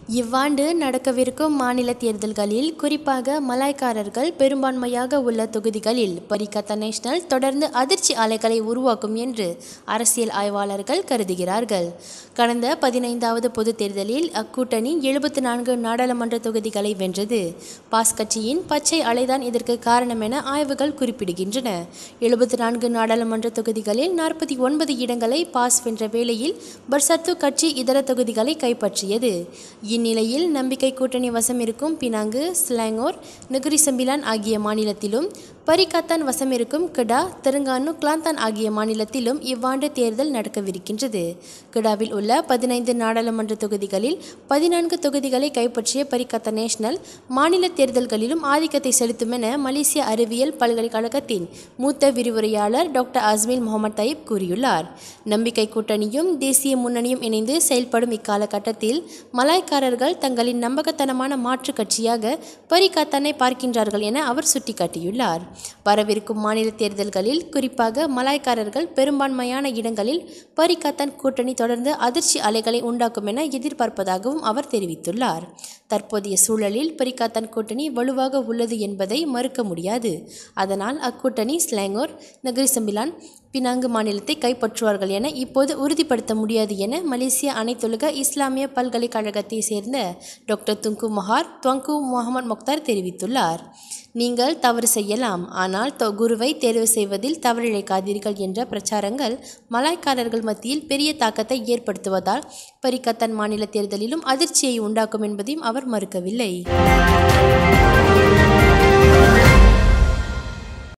இவ்வாண்டு நடக்கவிருக்கும் மாநில தேர்தல்களில் குறிப்பாக மலாய்க்காரர்கள் பெரும்பான்மையாக உள்ள தொகுதிகளில் பரிகத்த நேஷனல் தொடர்ந்து அதிர்ச்சி அலைகளை உருவாக்கும் என்று அரசியல் ஆய்வாளர்கள் கருதுகிறார்கள் கடந்த பதினைந்தாவது பொதுத் தேர்தலில் அக்கூட்டணி எழுபத்து நான்கு நாடாளுமன்ற தொகுதிகளை வென்றது பாஸ் கட்சியின் பச்சை அலைதான் இதற்கு காரணம் என ஆய்வுகள் குறிப்பிடுகின்றன எழுபத்து நான்கு நாடாளுமன்ற தொகுதிகளில் நாற்பத்தி ஒன்பது இடங்களை பாஸ் வென்ற வேளையில் பர்சத்து கட்சி இதர தொகுதிகளை கைப்பற்றியது இந்நிலையில் நம்பிக்கை கூட்டணி வசம் இருக்கும் பினாங்கு ஸ்லாங்கோர் நெகிரி சம்பிலான் ஆகிய மாநிலத்திலும் பரிகாத்தான் வசம் இருக்கும் கிடா தெலுங்கானு கிளாந்தான் ஆகிய மாநிலத்திலும் இவ்வாண்டு தேர்தல் நடக்கவிருக்கின்றது கிடாவில் உள்ள பதினைந்து நாடாளுமன்ற தொகுதிகளில் பதினான்கு தொகுதிகளை கைப்பற்றிய பரிகத்த நேஷனல் மாநில தேர்தல்களிலும் ஆதிக்கத்தை செலுத்தும் என மலேசிய அறிவியல் பல்கலைக்கழகத்தின் மூத்த விரிவுரையாளர் டாக்டர் அஸ்மில் முகமது தயிப் கூறியுள்ளார் நம்பிக்கை கூட்டணியும் தேசிய முன்னணியும் இணைந்து செயல்படும் இக்காலகட்டத்தில் மலாய்க்காரர்கள் தங்களின் நம்பகத்தனமான மாற்று கட்சியாக பரிகாத்தானை பார்க்கின்றார்கள் என அவர் சுட்டிக்காட்டியுள்ளார் வரவிருக்கும் மாநில தேர்தல்களில் குறிப்பாக மலாய்க்காரர்கள் பெரும்பான்மையான இடங்களில் பரிகாத்தான் கூட்டணி தொடர்ந்து அதிர்ச்சி அலைகளை உண்டாக்கும் என எதிர்பார்ப்பதாகவும் அவர் தெரிவித்துள்ளார் தற்போதைய சூழலில் பரிகாத்தான் கூட்டணி வலுவாக உள்ளது என்பதை மறுக்க முடியாது அதனால் அக்கூட்டணி ஸ்லாங்கோர் நகரிசம்பிலான் பினாங்கு மாநிலத்தை கைப்பற்றுவார்கள் என இப்போது உறுதிப்படுத்த முடியாது என மலேசிய அனைத்துலக இஸ்லாமிய பல்கலைக்கழகத்தை சேர்ந்த டாக்டர் துங்கு மொஹார் துவங்கு முகமது முக்தார் தெரிவித்துள்ளார் நீங்கள் தவறு செய்யலாம் ஆனால் தொ- குருவை தேர்வு செய்வதில் தவறிழைக்காதீர்கள் என்ற பிரச்சாரங்கள் மலாய்க்காரர்கள் மத்தியில் பெரிய தாக்கத்தை ஏற்படுத்துவதால் பரிகத்தன் மாநில தேர்தலிலும் அதிர்ச்சியை உண்டாக்கும் என்பதையும் அவர் மறுக்கவில்லை